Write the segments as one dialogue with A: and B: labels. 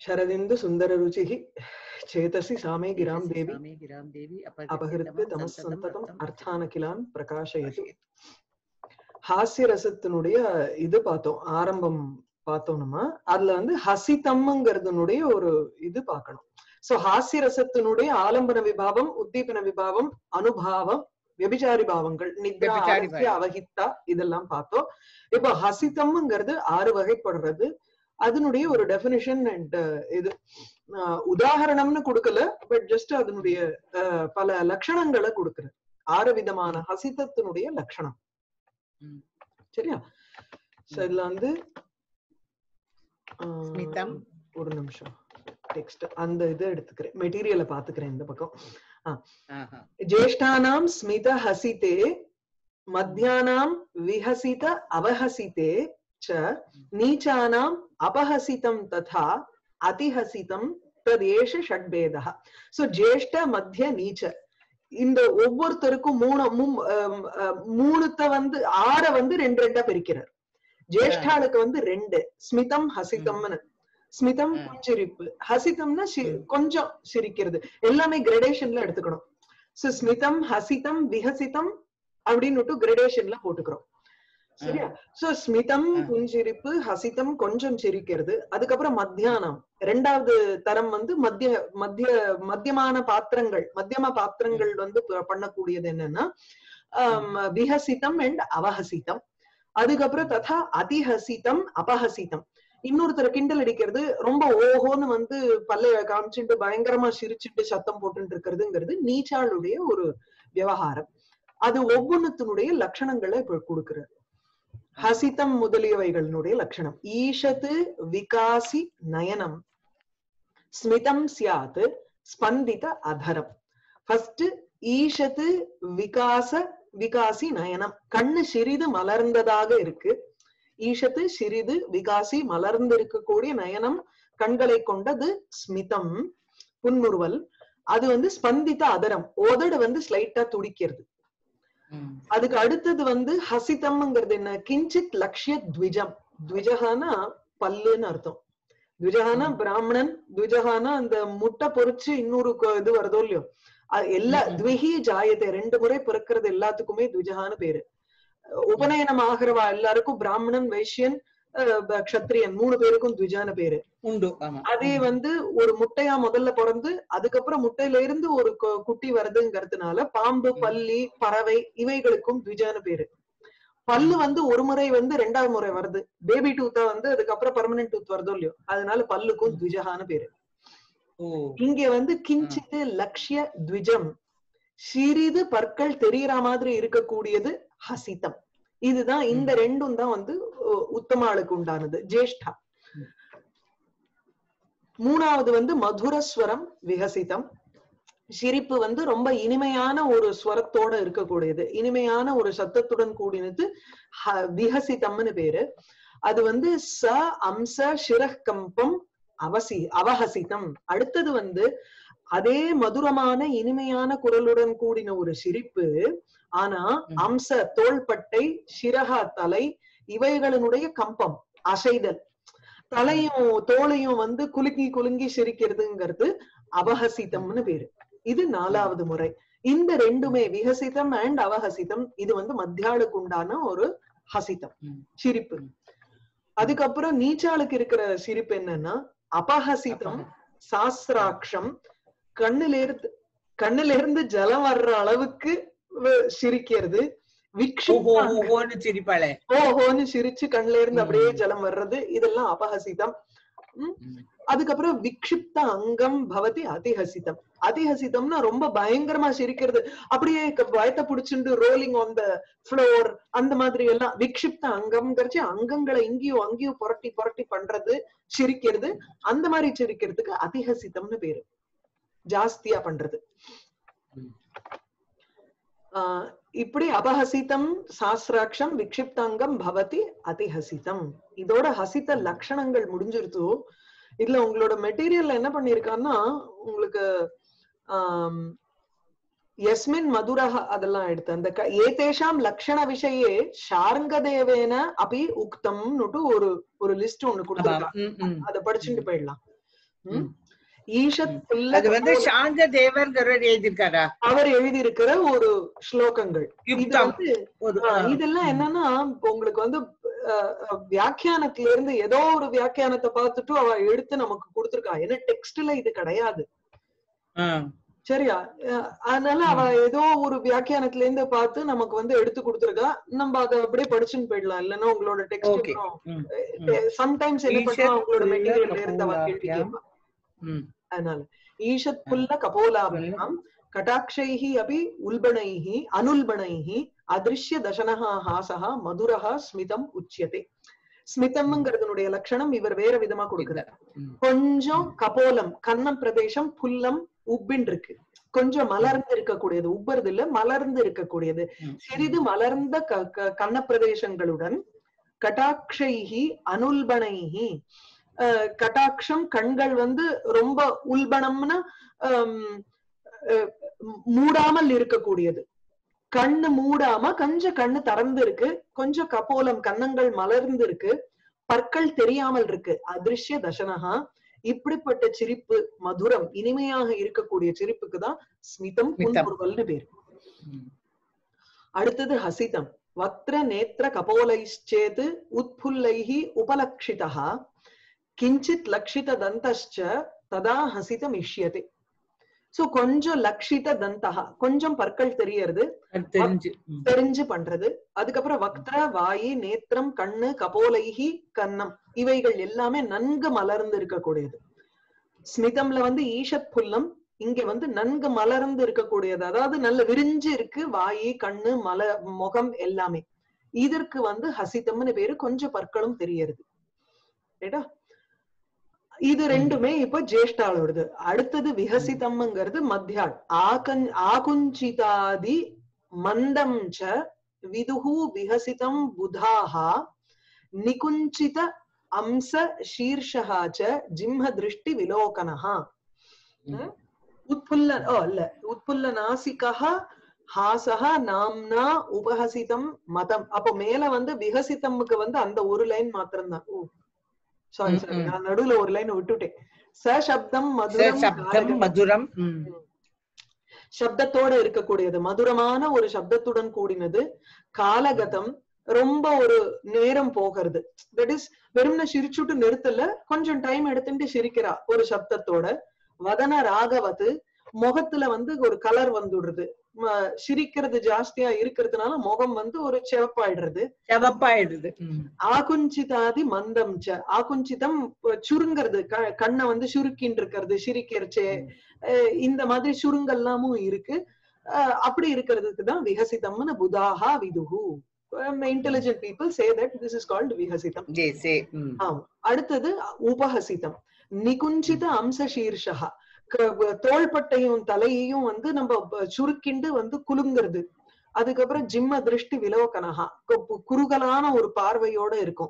A: शरदिन्दु सुन्दररुचिः चेतसि सामे गिरां देवी
B: सामे गिरां देवी
A: அபகிருத்திய தமஸ்
B: சந்ததம்
A: சந்ததம்
B: அர்த்தம்
A: அர்த்தானகிலான் பிரகாஷயது ஹாஸ்ய ரசத்தினுடைய இது பார்த்தோம் ஆரம்பம் பார்த்தோம் நம்ம அதுல வந்து ஹசிதம்ங்கிறதுனுடைய ஒரு இது பார்க்கணும் சோ ஹாஸ்ய ரசத்தினுடைய ஆலம்பன விபாவம் உத்தீபன விபாவம் அனுபாவம் व्यபிச்சாரி பாவங்கள் நித்ரா
B: व्यभिचारी
A: ஆலஸ்ய
B: பாவம்.
A: அவஹித்தா இதெல்லாம் பார்த்தோம் இப்போ ஹசிதம்ங்கிறது ஆறு வகைப்படுறது அதனுடைய ஒரு டெபினிஷன் அண்ட் இது ஆஹ் உதாரணம்னு கொடுக்கல பட் ஜஸ்ட் அதனுடைய ஆஹ் பல லட்சணங்களை கொடுக்குற ஆறு விதமான ஹசிதத்தினுடைய லட்சணம்
B: ம்.
A: சரியா So இதுல வந்து ஆஹ்,
B: ஸ்மிதம்.
A: ஒரு நிமிஷம் டெக்ஸ்ட் அந்த இதை எடுத்துக்கிறேன் மெட்டீரியலை பாத்துக்கிறேன் இந்த பக்கம்
B: ஆஹா.
A: ज्येष्ठानां स्मित हसिते मध्यानां विहसित अवहसिते च नीचानाम् अपहसितं तथा அதிஹசிதம் ததேஷ ஷட்பேதः சோ ஜேஷ்ட மத்திய நீச்ச இந்த ஒவ்வொருத்தருக்கும் மூணு மூ- அம், அஹ், மூணுத்த வந்து ஆற வந்து ரெண்டு ரெண்டா பிரிக்கிறார் ஜேஷ்டாளுக்கு வந்து ரெண்டு ஸ்மிதம் ஹசிதம்னு ஸ்மிதம்
B: ம்.
A: புஞ்சிரிப்பு ஹசிதம்னா சி-
B: ம்.
A: கொஞ்சம் சிரிக்கிறது எல்லாமே கிரடேஷன்ல எடுத்துக்கணும் சோ ஸ்மிதம் ஹசிதம் விஹசிதம் அப்படின்னு கிரடேஷன்ல போட்டுக்கிறோம் சரியா சோ ஸ்மிதம்
B: ஆ.
A: புஞ்சிரிப்பு ஹசிதம் கொஞ்சம் சிரிக்கிறது அதுக்கப்புறம் மத்தியானம் ரெண்டாவது தரம் வந்து மத்திய மத்திய மத்தியமான பாத்திரங்கள் மத்தியம பாத்திரங்கள் வந்து ப- பண்ணக்கூடியது என்னன்னா ஆம், விஹசிதம் அண்ட் அவஹசிதம் அதுக்கப்புறம் ததா அதிஹசிதம் அபஹசிதம் இன்னொருத்தர் கிண்டல் அடிக்கிறது ரொம்ப ஓஹோன்னு வந்து பல்லைய காமிச்சுட்டு பயங்கரமா சிரிச்சுட்டு சத்தம் போட்டுட்டு இருக்கிறதுங்கிறது நீச்சாளுடைய ஒரு விவகாரம் அது ஒவ்வொன்னுத்தினுடைய லட்சணங்களை இப்ப கொடுக்கிறார் ஹசிதம் முதலியவைகளினுடைய லட்சணம் ஈஷத்து விகாசி நயனம் ஸ்மிதம் சியாத் ஸ்பந்தித அதரம் ஃபர்ஸ்ட் ஈஷத்து விகாச விகாசி நயனம் கண்ணு சிறிது மலர்ந்ததாக இருக்கு ஈஷத்து சிறிது விகாசி மலர்ந்து இருக்கக்கூடிய நயனம் கண்களை கொண்டது ஸ்மிதம் புன்முறுவல் அது வந்து ஸ்பந்தித்த அதரம் உதடு வந்து ஸ்லைட்டா துடிக்கிறது
B: ம்.
A: அதுக்கு அடுத்தது வந்து ஹசிதம்ங்கிறது என்ன கிஞ்சித் லக்ஷ்ய த்விஜம் த்விஜகானா பல்லுன்னு அர்த்தம் த்விஜகானா
B: ம்.
A: பிராமணன் த்விஜகானா அந்த முட்டை பொறிச்சு இன்னொரு க- இது வருதோ இல்லையோ அது எல்லா
B: ம், ம்.
A: த்விஹி ஜாயத்தை ரெண்டு முறை பிறக்கிறது எல்லாத்துக்குமே த்விஜகான்னு பேரு உபநயனம் ஆகிறவா எல்லாருக்கும் பிராமணன் வைஷ்யன் அஹ், ப- க்ஷத்ரியன் மூணு பேருக்கும் த்விஜான பேரு
B: உண்டு ஆமா
A: அதே வந்து ஒரு முட்டையா முதல்ல பிறந்து அதுக்கப்புறம் முட்டையில இருந்து ஒரு கு- குட்டி வருதுங்கிறதுனால பாம்பு
B: ம்.
A: பல்லி பறவை இவைகளுக்கும் த்விஜான பேரு பல்லு வந்து ஒரு முறை வந்து ரெண்டாவது முறை வருது பேபி டூத்தா வந்து அதுக்கப்புறம் பர்மனன்ட் டூத் வருதோ இல்லையோ அதனால பல்லுக்கும்
B: ம்.
A: த்விஜகான பேரு
B: ஓ
A: இங்க வந்து கிஞ்சித்து லக்ஷ்ய த்விஜம் சிறிது பற்கள் தெரியற மாதிரி இருக்கக்கூடியது ஹசிதம் இதுதான் இந்த
B: ம்.
A: ரெண்டும் தான் வந்து உ- உத்தமாளுக்கு உண்டானது ஜேஷ்டா
B: ம்.
A: மூணாவது வந்து மதுரஸ்வரம் விகசிதம் சிரிப்பு வந்து ரொம்ப இனிமையான ஒரு ஸ்வரத்தோட இருக்கக்கூடியது இனிமையான ஒரு சத்தத்துடன் கூடினது ஹ- விகசிதம்னு பேரு அது வந்து ச அம்ச சிரக்கம்பம் அவசி அவஹசிதம் அடுத்தது வந்து அதே மதுரமான இனிமையான குரலுடன் கூடின ஒரு சிரிப்பு ஆனா
B: ம்.
A: அம்ச தோள்பட்டை சிரகா தலை இவைகளினுடைய கம்பம் அசைதல் தலையும் தோலையும் வந்து குலுங்கி குலுங்கி சிரிக்கிறதுங்கிறது அபஹசிதம்னு பேரு இது நாலாவது முறை இந்த ரெண்டுமே விகசிதம் அண்ட் அவஹசிதம் இது வந்து மத்தியாளுக்கு உண்டான ஒரு ஹசிதம்
B: ம்.
A: சிரிப்பு
B: ம்.
A: அதுக்கப்புறம் நீச்சாளுக்கு இருக்கிற சிரிப்பு என்னன்னா அபஹசிதம் சாஸ்திராட்சம் கண்ணுல இருந்து கண்ணுல இருந்து ஜலம் வர்ற அளவுக்கு வ- சிரிக்கிறது
B: ஓஹோ
A: விக்ஷிப்த
B: ஓஹோன்னு சிரிப்பாளே
A: ஓஹோன்னு சிரிச்சு கண்ணுல இருந்து அப்படியே
B: ம்.
A: ஜலம் வர்றது இதெல்லாம் அபஹசிதம் ம்.
B: ம்.
A: அதுக்கப்புறம் விக்ஷிப்த அங்கம் பவதி அதிஹசிதம் அதிஹசிதம்னா ரொம்ப பயங்கரமா சிரிக்கிறது அப்படியே க- வயத்தை புடிச்சுட்டு ரோலிங் ஆன் த ஃப்ளோர் அந்த மாதிரி எல்லாம் விக்ஷிப்த அங்கம்ங்கிறச்சு அங்கங்களை இங்கேயும் அங்கேயும் புரட்டி புரட்டி பண்றது சிரிக்கிறது அந்த மாதிரி சிரிக்கிறதுக்கு அதிஹசிதம்னு பேரு ஜாஸ்தியா பண்றது
B: ம்.
A: ஆஹ் இப்படி அபஹசிதம் சாஸ்திராட்சம் விக்ஷிப்தாங்கம் பவதி அதிஹசிதம் இதோட ஹசித லட்சணங்கள் முடிஞ்சிருத்தோ இதுல உங்களோட மெட்டீரியல்ல என்ன பண்ணிருக்கான்னா உங்களுக்கு ஆம், யஸ்மின் மதுரஹ அதெல்லாம் எடுத்து அந்த க- ஏதேஷாம் லக்ஷண விஷயே ஷார்ங்கதேவேன அபி உக்தம்னுட்டு ஒரு ஒரு லிஸ்ட் ஒண்ணு
B: ஆமா
A: கொடுத்துருக்காங்க
B: ம், ம்.
A: அத படிச்சுட்டு போயிடலாம் ம். ஈஷத் புல்ல
B: அது வந்து
A: கபோல-
B: சாந்த தேவர்ங்கிறவர் எழுதியிருக்காரா
A: அவர் எழுதியிருக்கிற ஒரு ஸ்லோகங்கள் இது
B: யுக்தம்
A: வந்து
B: ஒரு
A: ஆ, இதெல்லாம் என்னன்னா இப்ப உங்களுக்கு வந்து அஹ், அஹ், வியாக்கியானத்துல இருந்து ஏதோ ஒரு வியாக்கியானத்தை பார்த்துட்டு அவ எடுத்து நமக்கு கொடுத்திருக்கா ஏன்னா டெக்ஸ்ட்ல இது கிடையாது
B: ஆ,
A: சரியா அஹ், அதனால அவ ஏதோ ஒரு வியாக்கியானத்துல இருந்து பார்த்து நமக்கு வந்து எடுத்து கொடுத்திருக்கா நம்ம அதை அப்படியே படிச்சுன்னு போயிடலாம் இல்லைன்னா உங்களோட
B: Okay.
A: டெக்ஸ்ட்
B: ம்,
A: சம்டைம்ஸ் என்ன
B: ஈஷத்
A: பண்ணுவா உங்களோட
B: புல்ல
A: மெட்டீரியல் இருந்து அவ கேள்வி
B: கபோலாபியாம்.
A: கேட்பா
B: ம்,
A: அதனால ஈஷத் புல்ல கபோலாபியாம் कटाक्षैः अपि उल्बणैः अनुल्बणैः अदृश्य दशनः हासः मधुरः स्मितम् उच्यते ஸ்மிதம்ங்கிறதுனுடைய லட்சணம் இவர் வேற விதமா கொடுக்கிறார்
B: ம்,
A: கொஞ்சம் கபோலம் கன்னம் பிரதேசம் புல்லம் உப்பின் இருக்கு கொஞ்சம் மலர்ந்து இருக்கக்கூடியது உப்பறது இல்ல மலர்ந்து இருக்கக்கூடியது
B: ம்.
A: சிறிது மலர்ந்த க- க- கன்ன பிரதேசங்களுடன் கட்டாட்சைஹி அனுல்பணைஹி அஹ், கட்டாட்சம் கண்கள் வந்து ரொம்ப உல்பணம்னா ஹம், அஹ், மூடாமல் இருக்கக்கூடியது கண்ணு மூடாம கொஞ்சம் கண்ணு திறந்து இருக்கு கொஞ்சம் கபோலம் கன்னங்கள் மலர்ந்து இருக்கு பற்கள் தெரியாமல் இருக்கு அதிருஷ்ய தசனஹா இப்படிப்பட்ட சிரிப்பு மதுரம் இனிமையாக இருக்கக்கூடிய சிரிப்புக்கு தான் ஸ்மிதம்
B: ஸ்மிதம்.
A: புன்முறுவல்னு பேர்
B: ம்.
A: அடுத்தது ஹசிதம் வக்ர நேத்திர கபோலைச்சேத் உத்புல்லைஹி உபலக்ஷிதா கிஞ்சித் லக்ஷித தந்தश्च ததா ஹசிதம் இஷ்யதே சோ கொஞ்சம் லக்ஷித தந்தஹா கொஞ்சம் பற்கள் தெரியறது
B: அது தெரிஞ்சு ம்,
A: தெரிஞ்சு பண்றது அதுக்கப்புறம் வக்ர வாயி நேத்திரம் கண்ணு கபோலைஹி கன்னம் இவைகள் எல்லாமே நன்கு மலர்ந்து இருக்கக்கூடியது ஸ்மிதம்ல வந்து ஈஷத் புல்லம் இங்க வந்து நன்கு மலர்ந்து இருக்கக்கூடியது அதாவது நல்ல விரிஞ்சு இருக்கு வாயி கண்ணு மல முகம் எல்லாமே இதற்கு வந்து ஹசிதம்னு பேரு கொஞ்சம் பற்களும் தெரியறது ரைட்டா இது ரெண்டுமே இப்ப ஜேஷ்டாளோடது அடுத்தது விகசிதம்ங்கிறது மத்தியாள் ஆகன் ஆகுஞ்சிதாதி மந்தம் ச விதுஹு விகசிதம் புதாஹா நிகுஞ்சித அம்ச சீர்ஷா ச ஜிம்ம திருஷ்டி விலோகனஹா
B: ம்.
A: உத்புல்ல ஓ இல்ல உத்புல்ல நாசிகா ஹாசஹ நாம்னா உபஹசிதம் மதம் அப்போ மேல வந்து விகசிதம்க்கு வந்து அந்த ஒரு லைன் மாத்திரம்தான் ஓ சாரி
B: ம்,
A: சாரி
B: ம்.
A: நான் நடுவுல ஒரு லைன் விட்டுட்டேன் ச சப்தம்
B: ச
A: மதுரம்
B: சப்தம்
A: காரகம்.
B: மதுரம் ம்,
A: சப்தத்தோட இருக்கக்கூடியது மதுரமான ஒரு சப்தத்துடன் கூடினது காலகதம் ரொம்ப ஒரு நேரம் போகிறது தட் இஸ் வெறும்ன சிரிச்சுட்டு நிறுத்தல கொஞ்சம் டைம் எடுத்துட்டு சிரிக்கிறா ஒரு சப்தத்தோட வதன ராகவது முகத்துல வந்து ஒரு கலர் வந்துடுறது ம- சிரிக்கிறது ஜாஸ்தியா இருக்கிறதுனால முகம் வந்து ஒரு சிவப்பாயிடுறது
B: செவப்பாயிடுது ம்,
A: ஆகுஞ்சிதாதி மந்தம் ச ஆகுஞ்சிதம் அஹ், சுருங்கிறது க- கண்ணை வந்து சுருக்கின்னு இருக்கிறது சிரிக்கிறச்சே அஹ், இந்த மாதிரி சுருங்கெல்லாமும் இருக்கு அஹ், அப்படி இருக்கிறதுக்கு தான் விகசிதம்னு புதாஹா விதுஹு intelligent people say that this is called விகசிதம்
B: ஜே சே ம்,
A: ஆமா அடுத்தது உபஹசிதம் நிகுஞ்சித அம்ச சீர்ஷா க- தோள்பட்டையும் தலையையும் வந்து நம்ம ப- சுருக்கிண்டு வந்து குலுங்குறது அதுக்கப்புறம் ஜிம்ம திருஷ்டி விலோகனஹா கு- குறுகலான ஒரு பார்வையோட இருக்கும்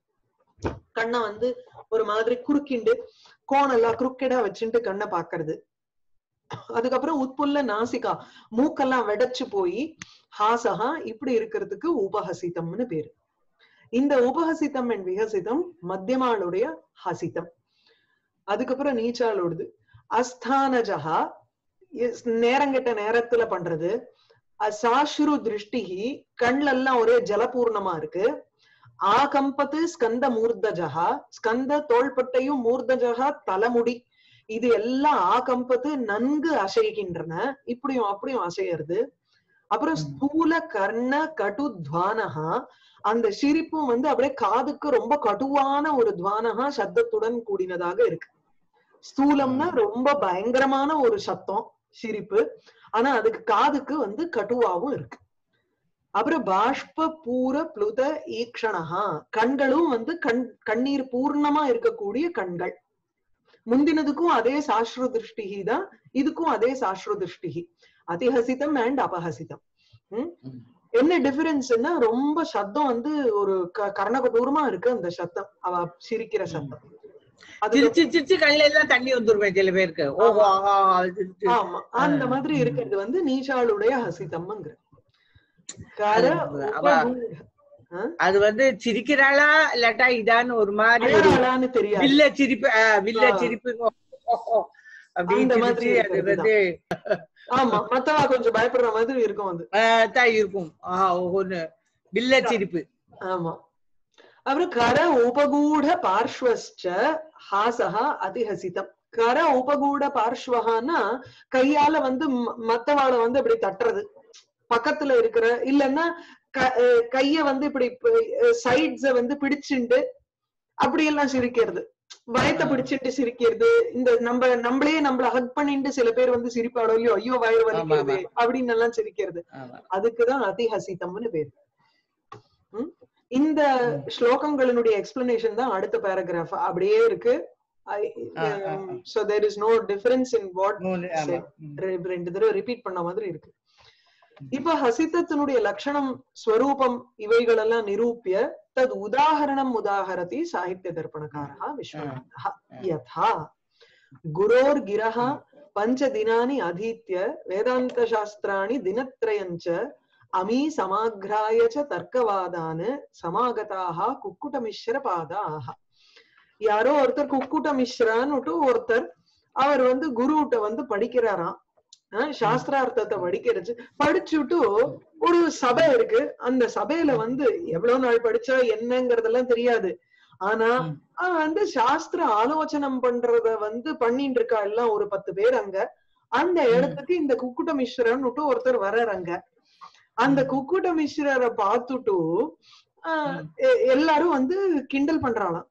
A: கண்ணை வந்து ஒரு மாதிரி குறுக்கிண்டு கோணெல்லாம் குறுக்கெடா வச்சுட்டு கண்ணை பாக்குறது அதுக்கப்புறம் உட்புல்ல நாசிகா மூக்கெல்லாம் வெடைச்சு போய் ஹாசஹா இப்படி இருக்கிறதுக்கு உபஹசிதம்னு பேரு இந்த உபஹசிதம் அண்ட் விகசிதம் மத்தியமாளுடைய ஹசிதம் அதுக்கப்புறம் நீச்சாளோடது அஸ்தானஜகா இஸ் நேரங்கெட்ட நேரத்துல பண்றது அசாஸ்ரு திருஷ்டிகி கண்ல எல்லாம் ஒரே ஜலபூர்ணமா இருக்கு ஆகம்பத்து ஸ்கந்த மூர்தஜகா ஸ்கந்த தோள்பட்டையும் மூர்தஜகா தலைமுடி இது எல்லாம் ஆகம்பத்து நன்கு அசைகின்றன இப்படியும் அப்படியும் அசையறது அப்புறம்
B: ம்.
A: ஸ்தூல கர்ண கடு துவானகா அந்த சிரிப்பும் வந்து அப்படியே காதுக்கு ரொம்ப கடுவான ஒரு துவானகா சத்தத்துடன் கூடினதாக இருக்கு ஸ்தூலம்னா ரொம்ப பயங்கரமான ஒரு சத்தம் சிரிப்பு ஆனா அதுக்கு காதுக்கு வந்து கடுவாவும் இருக்கு அப்புறம் பாஷ்ப பூர புளுத ஈக்ஷணஹா கண்களும் வந்து கண் கண்ணீர் பூர்ணமா இருக்கக்கூடிய கண்கள் முந்தினதுக்கும் அதே சாஸ்திர திருஷ்டிகி தான் இதுக்கும் அதே சாஸ்திர திருஷ்டிகி அதிஹசிதம் அண்ட் அபஹசிதம் ம்?
B: ம்.
A: என்ன டிஃபரன்ஸ்னா ரொம்ப சத்தம் வந்து ஒரு க- கர்ணக தூரமா இருக்கு அந்த சத்தம் அவ சிரிக்கிற சத்தம் அது
B: சிரிச்சு சிரிச்சு கண்ணுல எல்லாம் தண்ணி வந்துருவேன் சில பேருக்கு ஓஹோ ஆஹா சிரிச்சு.
A: ஆமா அந்த
B: ஆ,
A: மாதிரி
B: ம்.
A: இருக்கிறது வந்து நீஷாளுடைய ஹசிதம்ங்கிற கர
B: அது அவ-
A: உபகூட
B: அது வந்து சிரிக்கிறாளா இல்லாட்டா இதான்னு ஒரு மாதிரி ஒரு
A: அழறாளான்னு தெரியாது
B: வில்ல சிரிப்பு ஆ, வில்ல
A: ஆ.
B: சிரிப்பு அப்படி
A: அந்த மாதிரி
B: சிரிச்சு அது
A: இருக்கிறது
B: வந்து
A: ஆமா மத்தவா கொஞ்சம் பயப்படுற மாதிரி இருக்கும் அது
B: ஆ, தான் இருக்கும் ஆஹா ஒன்னு வில்ல சிரிப்பு
A: ஆமா அப்புறம் கர உபகூட பார்ஷ்வஸ்ச ஹாசஹா அதிஹசிதம் கர உபகூட பார்ஷ்வஹான்னா கையால வந்து ம- மத்தவாள வந்து இப்படி தட்டுறது பக்கத்துல இருக்கிற இல்லன்னா க- அஹ் கைய வந்து இப்படி சைட்ஸ வந்து பிடிச்சுண்டு அப்படி எல்லாம் சிரிக்கிறது வயத்தை பிடிச்சிட்டு சிரிக்கிறது இந்த நம்ம நம்மளே நம்மள ஹக் பண்ணிட்டு சில பேர் வந்து சிரிப்பாளோ இல்லையோ ஐயோ வயிறு வலிக்கிறது
B: ஆமா.
A: அப்படின்னு எல்லாம் சிரிக்கிறது
B: ஆமா.
A: அதுக்குதான் அதிஹசிதம்னு பேரு ம்? இந்த
B: ம்.
A: ஸ்லோகங்களினுடைய எக்ஸ்பிளனேஷன் தான் அடுத்த பேராகிராஃப் அப்படியே இருக்கு
B: ஆ, ஆ, ஆ.
A: So there is no difference in what
B: மூணு ஆமா ம்.
A: ரெண்டு தடவை ரிப்பீட் பண்ண மாதிரி இருக்கு இப்ப ஹசிதத்தினுடைய லட்சணம் ஸ்வரூபம் இவைகளெல்லாம் நிரூபிய தத் உதாகரணம் உதாகரதி சாகித்ய தர்ப்பணக்காரா விஸ்வநாதः யதா குரோர் கிரஹ பஞ்ச தினானி அதீத்ய வேதாந்த சாஸ்திராணி தினத்ரயஞ்ச அமீ சமாக்ராய ச தர்க்கவாதான சமாகதாக குக்குட மிஸ்ர பாதாக யாரோ ஒருத்தர் குக்குட மிஸ்ரான்னு ஒருத்தர் அவர் வந்து குருட்ட வந்து படிக்கிறாராம் அஹ் சாஸ்திரார்த்தத்தை படிக்கிறது படிச்சுட்டு ஒரு சபை இருக்கு அந்த சபையில வந்து எவ்வளவு நாள் படிச்சா என்னங்கறதெல்லாம் தெரியாது ஆனா
B: ம்.
A: அவன் வந்து சாஸ்திர ஆலோசனம் பண்றத வந்து பண்ணிட்டு இருக்கா எல்லாம் ஒரு பத்து பேர் அங்க அந்த
B: ம்.
A: இடத்துக்கு இந்த குக்குட்ட மிஸ்ரன்னு ஒருத்தர் வர்றாரு அங்க அந்த குக்குட்ட மிஸ்ரரை பார்த்துட்டு ஆஹ்
B: ம்.
A: எ- எல்லாரும் வந்து கிண்டல் பண்றாளாம்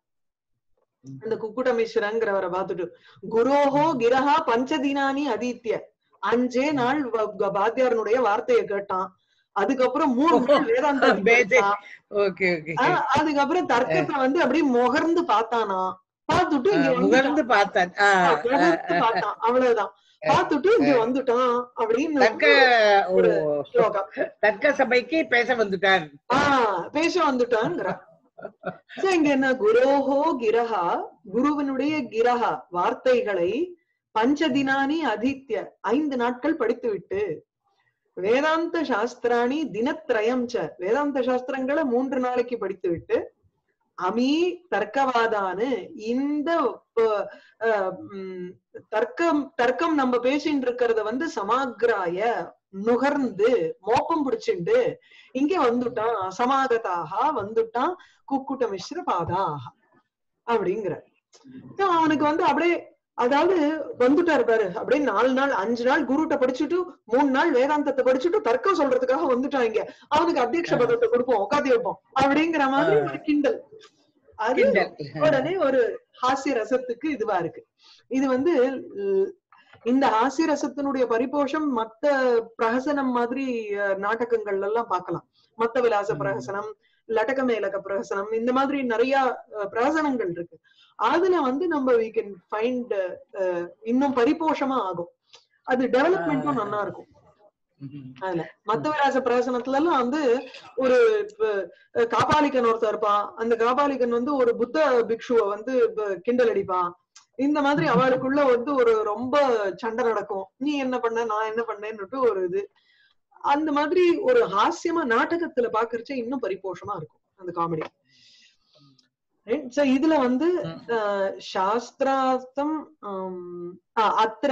B: ம்.
A: அந்த குக்குட்ட மிஸ்ரங்கிறவரை பார்த்துட்டு குரோஹோ கிரஹா பஞ்சதினானி அதீத்ய அஞ்சே நாள் வ- வ- வாத்தியாரனுடைய வார்த்தையை கேட்டான் அதுக்கப்புறம் மூணு நாள் வேதாந்தம்
B: Basic.
A: கேட்டான்.
B: ஓகே ஓகே
A: ஆஹ் அதுக்கப்புறம் தர்க்கத்தை வந்து அப்படியே முகர்ந்து பார்த்தானா பார்த்துட்டு இங்க வந்துட்டான்.
B: முகர்ந்து பார்த்தான் ஆ,
A: ஆஹ்
B: ஆ,
A: முகர்ந்து
B: ஆ.
A: பார்த்தான் அவ்வளவுதான் பார்த்துட்டு இங்க வந்துட்டான் அப்படின்னு
B: தர்க்க ஓ
A: ஒரு ஸ்லோகம்
B: தர்க்க சபைக்கு பேச வந்துட்டார்
A: ஆஹ் பேச வந்துட்டான்ங்கிற So, இங்க என்ன குரோஹோ கிரஹா குருவனுடைய கிரஹா வார்த்தைகளை பஞ்சதினானி அதித்ய ஐந்து நாட்கள் படித்துவிட்டு வேதாந்த சாஸ்திராணி தினத்ரயம் ச வேதாந்த சாஸ்திரங்களை மூன்று நாளைக்கு படித்துவிட்டு அமீ தர்க்கவாதானு இந்த ப- அஹ், ம், தர்க்கம் தர்க்கம் நம்ம பேசிட்டு இருக்கிறத வந்து சமாக்ராய நுகர்ந்து மோப்பம் பிடிச்சிண்டு இங்க வந்துட்டான் அசமாகதாக வந்துட்டான் குக்குட்ட மிஸ்ர பாதாக அப்படிங்கிற அவனுக்கு வந்து அப்படியே அதாவது வந்துட்டாரு பாரு அப்படியே நாலு நாள் அஞ்சு நாள் குருட்ட படிச்சுட்டு மூணு நாள் வேதாந்தத்தை படிச்சுட்டு தர்க்கம் சொல்றதுக்காக வந்துட்டான் இங்க அவனுக்கு அத்தியக்ஷ பதத்தை கொடுப்போம் உட்காந்து வைப்போம் அப்படிங்கிற மாதிரி ஒரு கிண்டல் அது
B: கிண்டல்
A: உடனே ஒரு ஹாஸ்ய ரசத்துக்கு இதுவா இருக்கு இது வந்து ல்- இந்த ஹாஸ்ய ரசத்தினுடைய பரிபோஷம் மத்த பிரஹசனம் மாதிரி அஹ், நாடகங்கள்ல எல்லாம் பார்க்கலாம் மத்த விலாச
B: ம்.
A: பிரஹசனம் லட்டக மேலக பிரஹசனம் இந்த மாதிரி நிறைய அஹ், பிரஹசனங்கள் இருக்கு அதுல வந்து நம்ம வி கேன் ஃபைண்ட் இன்னும் பரிபோஷமா ஆகும் அது டெவலப்மெண்ட்டும்
B: ஆ.
A: நல்லா இருக்கும்
B: ம்ஹும்.
A: அதுல மத்த விலாச பிரஹசனத்துல எல்லாம் வந்து ஒரு இப்ப, அஹ், காபாலிகன் ஒருத்தன் இருப்பான் அந்த காபாலிகன் வந்து ஒரு புத்த பிக்ஷுவ வந்து இப்ப கிண்டல் அடிப்பான் இந்த மாதிரி அவளுக்குள்ள வந்து ஒரு ரொம்ப சண்டை நடக்கும் நீ என்ன பண்ண நான் என்ன பண்ணேன்னுட்டு ஒரு இது அந்த மாதிரி ஒரு ஹாஸ்யமா நாடகத்துல பாக்குறச்ச இன்னும் பரிபோஷமா இருக்கும் அந்த காமெடி சோ இதுல வந்து
B: ம்.
A: அஹ், சாஸ்திரார்த்தம் ஆம், ஆ, அத்திர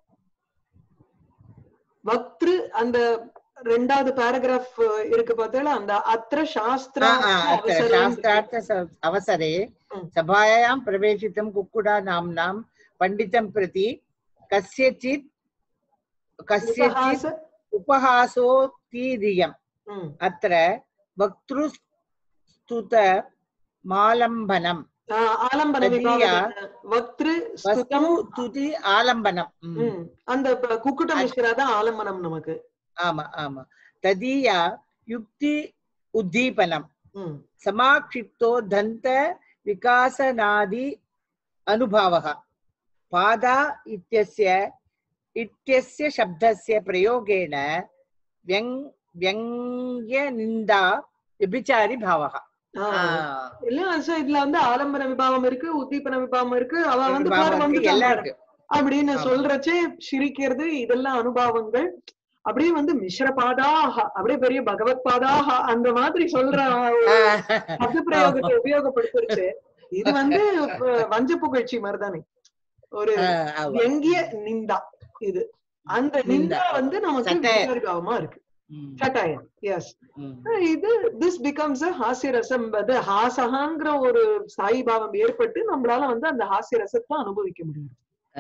A: வக்திரு அந்த ரெண்டாவது பேராகிராஃப் இருக்கு பார்த்தீங்களா அந்த அத்திர சாஸ்திர
B: ஆ, ஆ, अत्र शास्त्रार्थ स- अवसरे
A: ம்.
B: सभायां प्रवेशितं कुक्कुडा नाम्नां पण्डितं प्रति कस्यचित् कस्यचित् उपहासोत्तीर्यम् अत्र वक्तृस्तुत मालम्बनम्
A: ஆலம்பன
B: ததியா
A: விபாகம் வக்திரு ஸ்துதம்
B: वस्तुति आलम्बनम् ம்.
A: ம். அந்த ப- குக்குட்ட மிஸ்ரா தான் ஆலம்பனம் நமக்கு
B: ஆமா ஆமா ததீயா யுக்தி உத்தீபனம்
A: ம்.
B: समाक्षिप्तो दन्त विकासनादि अनुभवः पादा इत्यस्य इत्यस्य शब्दस्य प्रयोगेण व्यङ् व्यङ्ग्यनिन्दा व्यभिचारि भावः
A: ஆ. இல்ல so இதுல வந்து ஆலம்பன விபாகம் இருக்கு உத்தீபன விபாகம் இருக்கு அவ வந்து பாரு
B: எல்லாம்
A: வந்துட்டான்
B: இருக்கு
A: அப்படின்னு
B: ஆமா.
A: சொல்றச்சே சிரிக்கிறது இதெல்லாம் அனுபவங்கள் அப்படியே வந்து மிஸ்ரபாதாக அப்படியே பெரிய பகவத் பாதாக அந்த மாதிரி சொல்ற சப்த பிரயோகத்தை உபயோகப்படுத்துறது இது வந்து அஹ், வஞ்ச புகழ்ச்சி மாதிரிதானே ஒரு எங்கிய நிந்தா இது அந்த நிந்தா
B: நிந்தா.
A: வந்து நமக்கு
B: சட்டாயம்.
A: விபரீதமா இருக்கு சட்டாயம் எஸ் இது திஸ் பிகம்ஸ் அ ஹாஸ்ய ரசம் அது ஹாசகாங்கிற ஒரு சாய் பாவம் ஏற்பட்டு நம்மளால வந்து அந்த ஹாஸ்ய ரசத்தை அனுபவிக்க முடியும்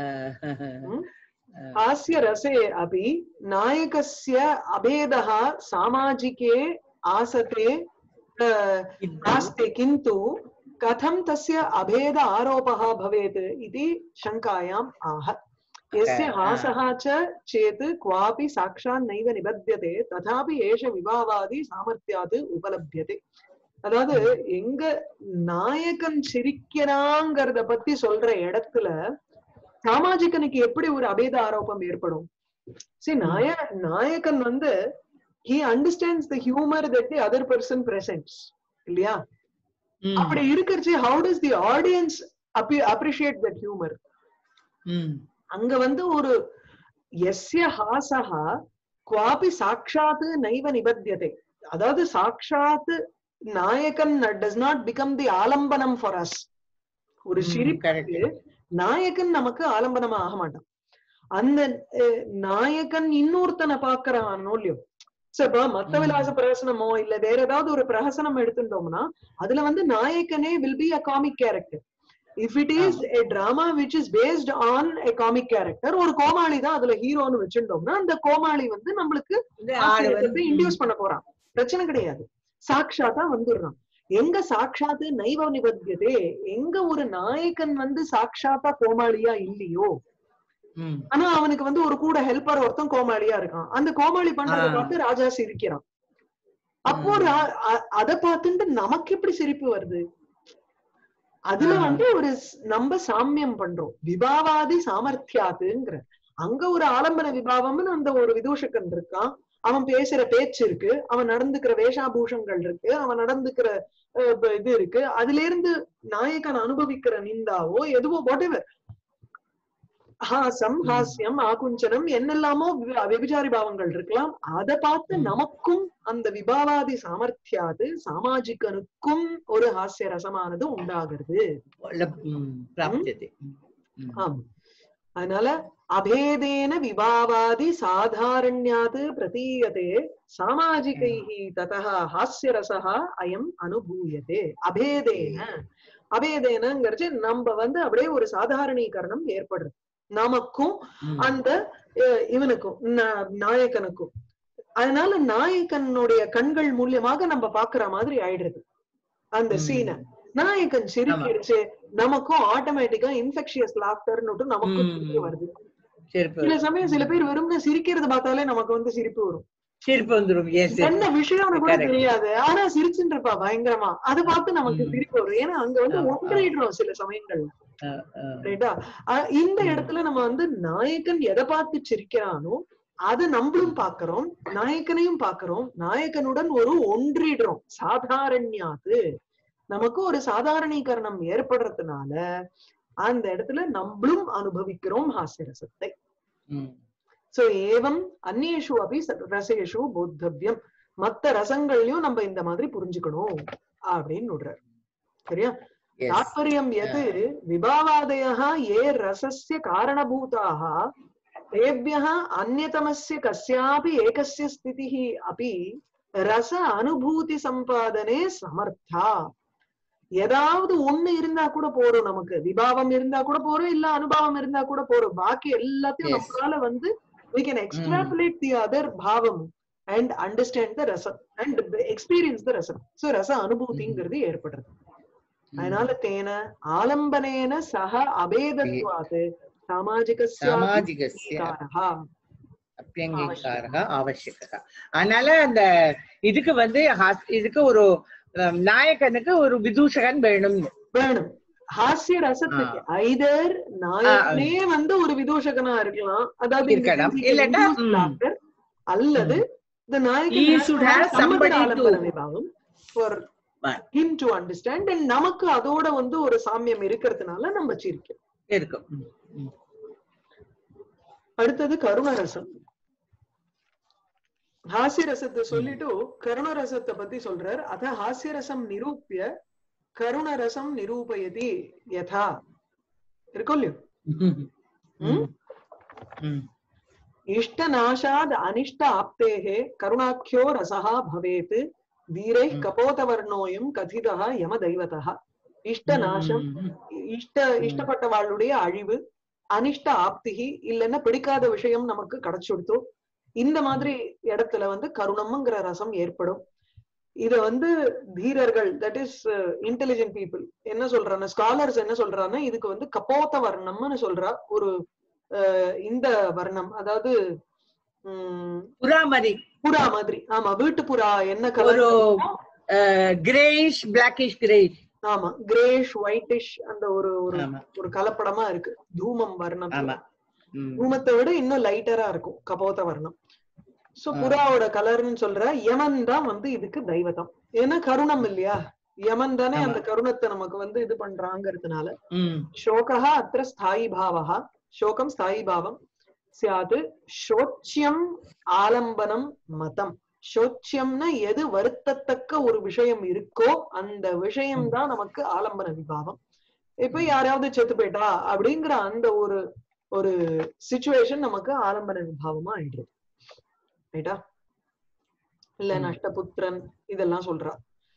A: हास्य रसे अपि नायकस्य अभेदः सामाजिके आसते अ, नास्ति किन्तु कथं तस्य अभेद आरोपः भवेत् इति शङ्कायाम् आह यस्य
B: Okay,
A: हासः च चेत् क्वापि साक्षात् नैव निबध्यते तथापि एष विभावादि सामर्थ्यात् उपलभ्यते அதாவது எங்க நாயகன் சிரிக்கிறாங்கிறத பத்தி சொல்ற இடத்துல சாமாஜிகனுக்கு எப்படி ஒரு அபேத ஆரோப்பம் ஏற்படும் சரி நாய நாயகன் வந்து he understands the humour that the other person presents இல்லையா அப்படி இருக்கிறச்சு how does the audience appreciate that humour அங்க வந்து ஒரு எஸ்ய ஹாசஹா குவாபி சாட்சாத் நைவ நிபத்தியதே அதாவது சாட்சாத் நாயகன் டஸ் நாட் பிகம் தி ஆலம்பனம் ஃபார் அஸ் ஒரு சிரிப்பு நாயகன் நமக்கு ஆலம்பனமா ஆக மாட்டான் அந்த அஹ், நாயகன் இன்னொருத்தனை பாக்குறானோ இல்லையோ So, இப்ப மத்த
B: ம்.
A: விலாச பிரஹசனமோ இல்ல வேற ஏதாவது ஒரு பிரஹசனம் எடுத்துட்டோம்னா அதுல வந்து நாயகனே will be a comic character if it is a drama which is based on a comic character ஒரு கோமாளி தான் அதுல ஹீரோன்னு வச்சுட்டோம்னா அந்த கோமாளி வந்து நம்மளுக்கு இன்டியூஸ் பண்ண போறான் பிரச்சனை கிடையாது சாட்சாத்தா வந்துடுறான் எங்க சாட்சாத்து நைவ நிபத்தியதே எங்க ஒரு நாயகன் வந்து சாட்சாத்தா கோமாளியா இல்லையோ ஆனா அவனுக்கு வந்து ஒரு கூட ஹெல்ப்பர் ஒருத்தன் கோமாளியா இருக்கான் அந்த கோமாளி பண்றத
B: ஆ.
A: பார்த்து ராஜா சிரிக்கிறான் அப்போ
B: ம்.
A: ரா- அ- அத பார்த்துட்டு நமக்கு எப்படி சிரிப்பு வருது அதுல
B: ஆ.
A: வந்து ஒரு ஸ்- நம்ம சாமியம் பண்றோம் விபாவாதி சாமர்த்தியாதுங்கிற அங்க ஒரு ஆலம்பன விபாவம்னு அந்த ஒரு விதூஷகன் இருக்கான் அவன் பேசுற பேச்சு இருக்கு அவன் நடந்துக்கிற வேஷாபூஷங்கள் இருக்கு அவன் நடந்துக்கிற அஹ், ப- இது இருக்கு அதுல இருந்து நாயகன் அனுபவிக்கிற நிந்தாவோ எதுவோ whatever ஹாசம்
B: ம்.
A: ஹாஸ்யம் ஆகுஞ்சனம் என்னெல்லாமோ வி- விபிச்சாரி பாவங்கள் இருக்கலாம் அதை பார்த்து
B: ம்.
A: நமக்கும் அந்த விபாவாதி சாமர்த்தியாது சாமாஜிகனுக்கும் ஒரு ஹாஸ்ய ரசமானது உண்டாகிறது
B: பிராப்தியதே
A: ஆம் அதனால அபேதேன விபாவாதி சாதாரண்யாது பிரதீயதே சாமாஜிகைஹி ததः ஹாஸ்யரசः அயம் அனுபூயதே அபேதேன அபேதேனங்கிறச்சு நம்ம வந்து அப்படியே ஒரு சாதாரணீகரணம் ஏற்படுறது நமக்கும் அந்த அஹ், இவனுக்கும் நா- நாயகனுக்கும் அதனால நாயகனுடைய கண்கள் மூலியமாக நம்ம பாக்குற மாதிரி ஆயிடுறது அந்த சீனை நாயகன் சிரிக்கிடுச்சு நமக்கும் ஆட்டோமேட்டிக்கா இன்ஃபெக்ஷியஸ் லாஃப்டர்னு நமக்கும்
B: ம்.
A: சிரிப்பு வருது
B: சிரிப்பு
A: சில சமயம் சில பேர் வெறும்னு சிரிக்கிறது பார்த்தாலே நமக்கு வந்து சிரிப்பு வரும்
B: சிரிப்பு வந்துரும் எஸ்
A: என்ன விஷயம்னு கூட
B: Correct.
A: தெரியாது ஆனா சிரிச்சுட்டு இருப்பா பயங்கரமா அதை பார்த்து நமக்கு
B: ம்.
A: சிரிப்பு வரும் ஏன்னா அங்க வந்து
B: ஆமா, ஆமா.
A: ஒன்றிடுறோம் சில சமயங்கள்ல ரைட்டா அஹ் இந்த
B: ம்.
A: இடத்துல நம்ம வந்து நாயகன் எதை பார்த்து சிரிக்கிறானோ அதை நம்மளும் பாக்குறோம் நாயகனையும் பாக்குறோம் நாயகனுடன் ஒரு ஒன்றிடுறோம் சாதாரண்யாது நமக்கு ஒரு சாதாரணீகரணம் ஏற்படுறதுனால அந்த இடத்துல நம்மளும் அனுபவிக்கிறோம் ஹாஸ்யரசத்தை சோ ஏவம் அந்நேஷு அபி ச- ரசேஷு போத்தவ்யம் மத்த ரசங்கள்லயும் நம்ம இந்த மாதிரி புரிஞ்சுக்கணும் அப்படின்னு விடுறாரு சரியா तात्पर्यं यत् विभावादयः ये रसस्य कारणभूताः तेभ्यः अन्यतमस्य कस्यापि एकस्य स्थितिः अपि ரச அனுபூதி சம்பாதனே சமர்த்தா ஏதாவது ஒண்ணு இருந்தா கூட போறோம் நமக்கு விபாவம் இருந்தா கூட போறோம் இல்ல அனுபவம் இருந்தா கூட போறோம் பாக்கி எல்லாத்தையும்
B: Yes.
A: நம்மளால வந்து we can extrapolate the other பாவம் and understand the rasam and experience the rasam so ரச அனுபூதிங்கிறது ஏற்படுறது அதனால தேன ஆலம்பனேன சக அபேதத்வாது சாமாஜிகஸ்ய
B: சாமாஜிகஸ்ய
A: காரஹா.
B: அப்பியங்கீகாரக ஆவசியக அதனால அந்த இதுக்கு வந்து ஹாஸ்- இதுக்கு ஒரு அஹ், நாயகனுக்கு ஒரு விதூஷகன் வேணும்
A: வேணும் ஹாஸ்ய ரசத்துக்கு ஐதர் நாயகனே வந்து ஒரு விதூஷகனா இருக்கலாம் அதாவது in the
B: இருக்கலாம்.
A: sense he can
B: இல்லட்டா,
A: induce
B: ம்.
A: laughter. அல்லது the நாயகன்
B: He
A: has to
B: should
A: have
B: have
A: some other
B: somebody to-
A: ஆலம்பன விபாவம் for
B: Right.
A: him to understand and நமக்கு அதோட வந்து ஒரு சாமியம் இருக்கிறதுனால நம்ம சிரிக்கும்
B: இருக்கும் ம், ம்.
A: அடுத்தது கருணரசம் ஹாஸ்ய ரசத்தை சொல்லிட்டு கருண ரசத்தை பத்தி சொல்றார் அத ஹாஸ்ய ரசம் நிரூபிய கருண ரசம் நிரூபயதி யதா இருக்கும் இல்லையோ
B: ம். ம்.
A: इष्टनाशाद् अनिष्ट आप्तेः करुणाख्यो रसः भवेत् वीरैः
B: ம்.
A: कपोतवर्णोऽयं कथितः यमदैवतः இஷ்டநாசம் இஷ்ட இஷ்டப்பட்டவாளுடைய அழிவு அனிஷ்ட ஆப்திகி இல்லைன்னா பிடிக்காத விஷயம் நமக்கு கிடைச்சுடுத்தோ இந்த மாதிரி இடத்துல வந்து கருணம்ங்கிற ரசம் ஏற்படும் இத வந்து தீரர்கள் தட் இஸ் இன்டெலிஜென்ட் பீப்புள் என்ன சொல்றாங்க ஸ்காலர்ஸ் என்ன சொல்றாங்கன்னா இதுக்கு வந்து கபோத வர்ணம்னு சொல்றா ஒரு அஹ், இந்த வர்ணம் அதாவது உம்
B: புறா மாதிரி
A: புறா மாதிரி ஆமா வீட்டு புறா என்ன
B: ஒரு
A: கலர்
B: கிரேஷ் பிளாக்கிஷ் கிரேஷ்
A: ஆமா கிரேஷ் ஒயிட்டிஷ் அந்த ஒரு ஒரு
B: ஆமா
A: ஒரு கலப்படமா இருக்கு தூமம் வர்ணம்
B: ஆமா ம்.
A: தூமத்தை விட இன்னும் லைட்டரா இருக்கும் கபோத வர்ணம் சோ
B: ஆ.
A: புறாவோட கலர்னு சொல்ற யமன் தான் வந்து இதுக்கு தெய்வதம் ஏன்னா கருணம் இல்லையா யமன் தானே
B: ஆமா.
A: அந்த கருணத்தை நமக்கு வந்து இது பண்றாங்கிறதுனால
B: ம்.
A: शोकः अत्र स्थायी भावः शोकं स्थायी भावம் स्यात् शोच्யம் ஆலம்பனம் மதம் சோச்சியம்னா எது வருத்தத்தக்க ஒரு விஷயம் இருக்கோ அந்த விஷயம் தான் நமக்கு ஆலம்பன விபாவம் இப்ப யாராவது செத்து போயிட்டா அப்படிங்கிற அந்த ஒரு ஒரு சுச்சுவேஷன் நமக்கு ஆலம்பன விபாவமா ஆயிடுது ரைட்டா இல்ல
B: ம்.
A: நஷ்டபுத்திரன் இதெல்லாம் சொல்றா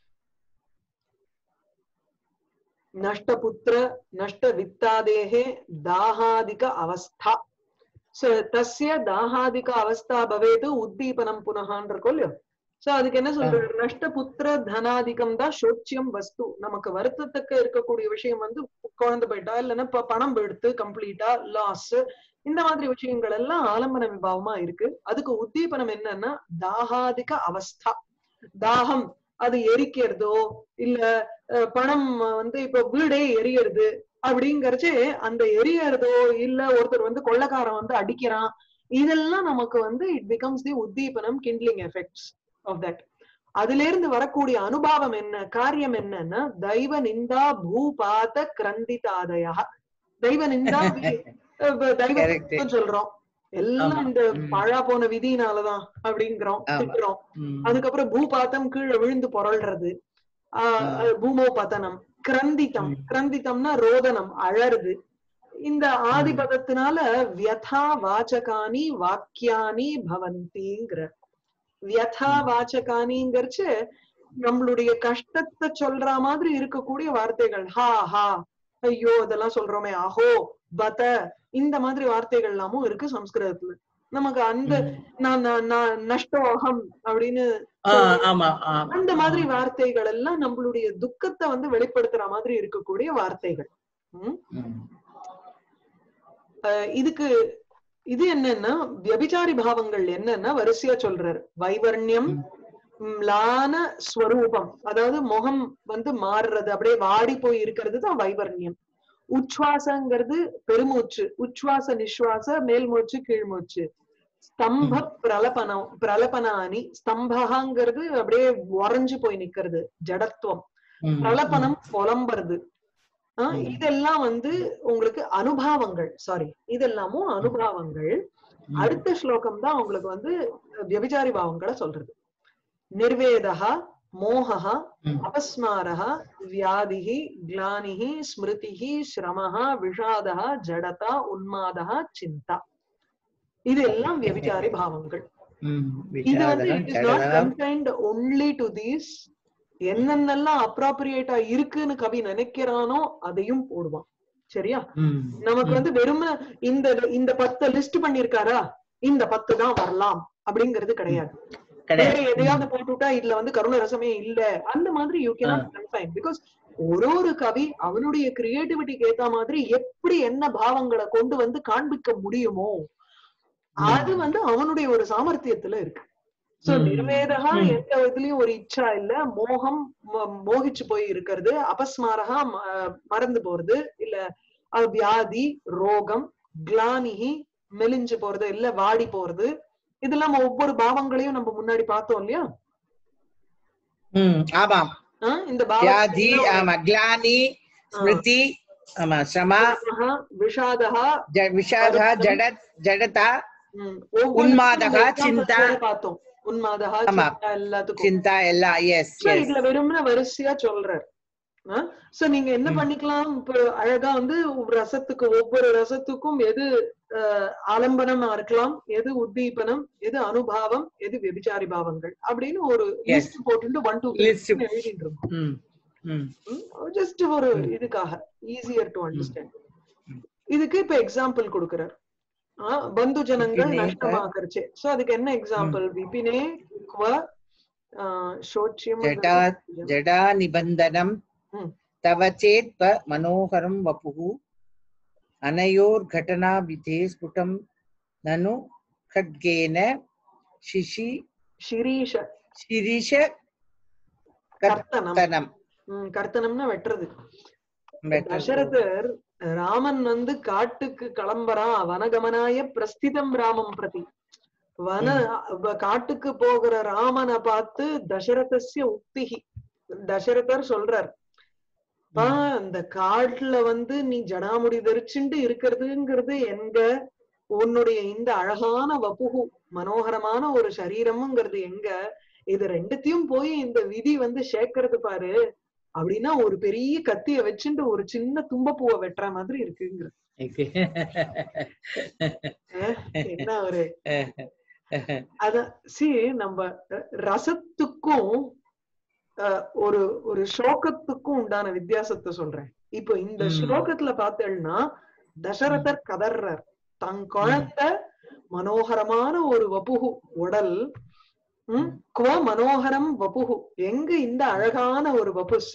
A: नष्टपुत्र नष्टवित्तादेः दाहादिक अवस्था So, தஸ்ய தாகாதிக அவஸ்தா பவேது உத்தீபனம் புனகான் இருக்கும் இல்லையோ சோ அதுக்கு என்ன சொல்றாரு நஷ்டபுத்திர தனாதிகம் தான் சோச்சியம் வஸ்து நமக்கு வருத்தத்தக்க இருக்கக்கூடிய விஷயம் வந்து குழந்தை போயிட்டா இல்லைன்னா இப்ப பணம் எடுத்து கம்ப்ளீட்டா லாஸ் இந்த மாதிரி விஷயங்கள் எல்லாம் ஆலம்பன விபாவமா இருக்கு அதுக்கு உத்தீபனம் என்னன்னா தாகாதிக அவஸ்தா தாகம் அது எரிக்கிறதோ இல்ல அஹ், பணம் வந்து இப்ப வீடே எரியறது அப்படிங்கறச்சு அந்த எரியறதோ இல்ல ஒருத்தர் வந்து கொள்ளக்காரன் வந்து அடிக்கிறான் இதெல்லாம் நமக்கு வந்து இட் பிகம்ஸ் தி உத்தீபனம் கிண்ட்லிங் எஃபெக்ட்ஸ் ஆஃப் தட் அதுல இருந்து வரக்கூடிய அனுபவம் என்ன காரியம் என்னன்னா தெய்வ நிந்தா பூபாத கிரந்திதாதயா தெய்வ நிந்தா வி- அஹ் தெய்வ
B: Correct.
A: நிந்தா சொல்றோம் எல்லாம்
B: ஆமா.
A: இந்த
B: ம்.
A: பழா போன விதினாலதான் அப்படிங்கிறோம்
B: ஆமா.
A: திட்டுறோம்
B: ம்.
A: அதுக்கப்புறம் பூபாத்தம் கீழே விழுந்து புரள்றது ஆஹ்
B: ஆ.
A: அது பூமோ பதனம் கிரந்திதம்
B: ம்.
A: கிரந்திதம்னா ரோதனம் அழறது இந்த ஆதிபதத்தினால வியதா வாச்சகானி வாக்கியானி பவந்திங்கிற வியதா
B: ம்.
A: வாச்சகானிங்கிறச்சு நம்மளுடைய கஷ்டத்தை சொல்ற மாதிரி இருக்கக்கூடிய வார்த்தைகள் ஹா ஹா ஐயோ இதெல்லாம் சொல்றோமே அஹோ பத இந்த மாதிரி வார்த்தைகள் எல்லாமும் இருக்கு சம்ஸ்கிருதத்துல நமக்கு அந்த
B: ம்.
A: நான் நான் நான் நஷ்டோகம் அப்படின்னு
B: ஆ, ஆமா ஆமா.
A: அந்த மாதிரி வார்த்தைகள் எல்லாம் நம்மளுடைய துக்கத்தை வந்து வெளிப்படுத்துற மாதிரி இருக்கக்கூடிய வார்த்தைகள் உம்
B: ம்.
A: அஹ் இதுக்கு இது என்னன்னா வியபிச்சாரி பாவங்கள் என்னன்னா வரிசையா சொல்றாரு வைவர்ணியம் ம்லான ஸ்வரூபம் அதாவது முகம் வந்து மாறுறது அப்படியே வாடி போய் இருக்கிறது தான் வைவர்ணியம் உச்வாசங்கிறது பெருமூச்சு உச்வாச நிஸ்வாச மேல்மூச்சு கீழ்மூச்சு ஸ்தம்ப பிரலபனம் பிரலபனானி ஸ்தம்பகாங்கிறது அப்படியே உறைஞ்சு போய் நிக்கிறது ஜடத்துவம்
B: ம்.
A: பிரலபனம் புலம்புறது ஆஹ்
B: ம்.
A: இதெல்லாம் வந்து உங்களுக்கு அனுபவங்கள் சாரி இதெல்லாமும் அனுபவங்கள்
B: ம்.
A: அடுத்த ஸ்லோகம் தான் உங்களுக்கு வந்து வியபிச்சாரி பாவங்களை சொல்றது நிர்வேதா மோகா
B: ம்.
A: அபஸ்மாரः வியாதிः ग्लानिः ஸ்மிருதிः ஸ்ரமः விஷாதः ஜடதா உன்மாதः சிந்தா இது எல்லாம் வியபிச்சாரி பாவங்கள்
B: ம்.
A: இது வந்து
B: விஷாதகம்,
A: இட் இஸ் நாட்
B: ஜடதம்.
A: கன்ஃபைன்ட் ஒன்லி டு தீஸ் என்னென்னலாம் அப்ராப்ரியேட்டா இருக்குன்னு கவி நினைக்கிறானோ அதையும் போடுவான் சரியா
B: ம்.
A: நமக்கு
B: ம்.
A: வந்து வெறும இந்த இந்த பத்தை லிஸ்ட் பண்ணிருக்காரா இந்த பத்து தான் வரலாம் அப்படிங்கிறது கிடையாது வேற
B: கிடையாது.
A: எதையாவது போட்டுட்டா இதுல வந்து கருண ரசமே இல்ல அந்த மாதிரி யூ கேனாட் கன்ஃபைன் பிகாஸ் ஒரு ஒரு கவி அவனுடைய கிரியேட்டிவிட்டிக்கு ஏத்த மாதிரி எப்படி என்ன பாவங்களை கொண்டு வந்து காண்பிக்க முடியுமோ
B: ம்.
A: அது வந்து அவனுடைய ஒரு சாமர்த்தியத்துல இருக்கு சோ
B: ம்.
A: நிர்வேதகா
B: ம்.
A: எந்த விதத்துலயும் ஒரு இச்சா இல்ல மோகம் ம- மோகிச்சு போய் இருக்கிறது அபஸ்மாரகா ம- மறந்து போறது இல்ல அஹ், வியாதி ரோகம் கிளானிகி மெலிஞ்சு போறது இல்ல வாடி போறது இதெல்லாம் ஒவ்வொரு பாவங்களையும் நம்ம முன்னாடி பார்த்தோம் இல்லையா
B: ம். ஆமாம்
A: ஆஹ் இந்த
B: வியாதி
A: பாவம்
B: ஆமா கிளானி ஸ்மிருதி ஆமா சமா
A: விஷாதகா
B: ஜ- விஷாதா ஜட ஜடதா
A: ம், ஒவ்வொரு
B: உன்மாதகா,
A: examples
B: சிந்தா.
A: வேற பார்த்தோம் உன்மாதா
B: ஆமா.
A: சிந்தா எல்லாத்துக்கும்
B: சிந்தா எல்லாம் எஸ்
A: So,
B: எஸ்
A: இதுல வெறும்னா வரிசையா சொல்றார் சோ நீங்க என்ன
B: ம்.
A: பண்ணிக்கலாம் இப்ப அழகா வந்து ரசத்துக்கு ஒவ்வொரு ரசத்துக்கும் எது அஹ், ஆலம்பனமா இருக்கலாம் எது உத்தீபனம் எது அனுபாவம் எது வெபிச்சாரி பாவங்கள் அப்படின்னு ஒரு
B: Yes.
A: லிஸ்ட் போட்டுட்டு ஒன் டூ
B: List.
A: எழுதிட்டு இருக்கோம்
B: ம் ம்
A: ஜஸ்ட் ஒரு
B: ம்.
A: இதுக்காக ஈஸியர் டு அண்டர்ஸ்டாண்ட்
B: ம்.
A: இதுக்கு இப்ப எக்ஸாம்பிள் கொடுக்கிறார் ஆஹ் பந்து ஜனங்கள்
B: விபினே,
A: நஷ்டமாக்கருச்சு சோ அதுக்கு என்ன எக்ஸாம்பிள் விபினே குவ ஆஹ் சோச்சியம்
B: ஜடா ஜடா நிபந்தனம்
A: ம்.
B: தவ சேத் ப மனோகரம் வபுः अनयोर्घटना विधे स्फुटं ननु खड्गेन शिशि
A: ஷிரீஷ
B: शिरीष
A: கர்த்தனம்
B: कर्तनं
A: ம், கர்த்தனம்னா வெட்டுறது
B: வெட்டுறது.
A: தசரதர் ராமன் வந்து காட்டுக்கு கிளம்புறான் வனகமனாய பிரஸ்திதம் ராமம் பிரதி வன வ- காட்டுக்கு போகிற ராமனை பார்த்து தசரதஸ்ய உக்திகி தசரதர் சொல்றார் பா அந்த காட்டுல வந்து நீ ஜடாமுடி தரிச்சுண்டு இருக்கிறதுங்கிறது எங்க உன்னுடைய இந்த அழகான வப்புகு மனோகரமான ஒரு சரீரமுங்கிறது எங்க இது ரெண்டுத்தையும் போய் இந்த விதி வந்து சேர்க்கறது பாரு அப்படின்னா ஒரு பெரிய கத்திய வச்சுட்டு ஒரு சின்ன தும்பப்பூவை வெட்டுற மாதிரி இருக்குங்கிற என்ன ஒரு அத சி நம்ம ர- ரசத்துக்கும் அஹ், ஒரு ஒரு ஸ்லோகத்துக்கும் உண்டான வித்தியாசத்தை சொல்றேன் இப்போ இந்த
B: ம்.
A: ஸ்லோகத்துல பார்த்தேன்னா தசரதர் கதர்றார் தன் குழந்தை மனோகரமான ஒரு வபுகு உடல் உம் குவ மனோகரம் வபுகு எங்க இந்த அழகான ஒரு வபுஸ்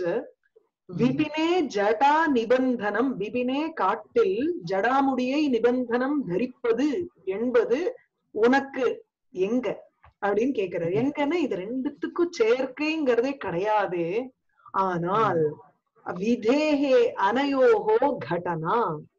A: விபினே ஜடா நிபந்தனம் விபினே காட்டில் ஜடாமுடியை நிபந்தனம் தரிப்பது என்பது உனக்கு எங்க அப்படின்னு கேக்குறாரு எங்கன்னா இது ரெண்டுத்துக்கும் சேர்க்கைங்கிறதே கிடையாது ஆனால் விதேகே அனயோகோ கடனா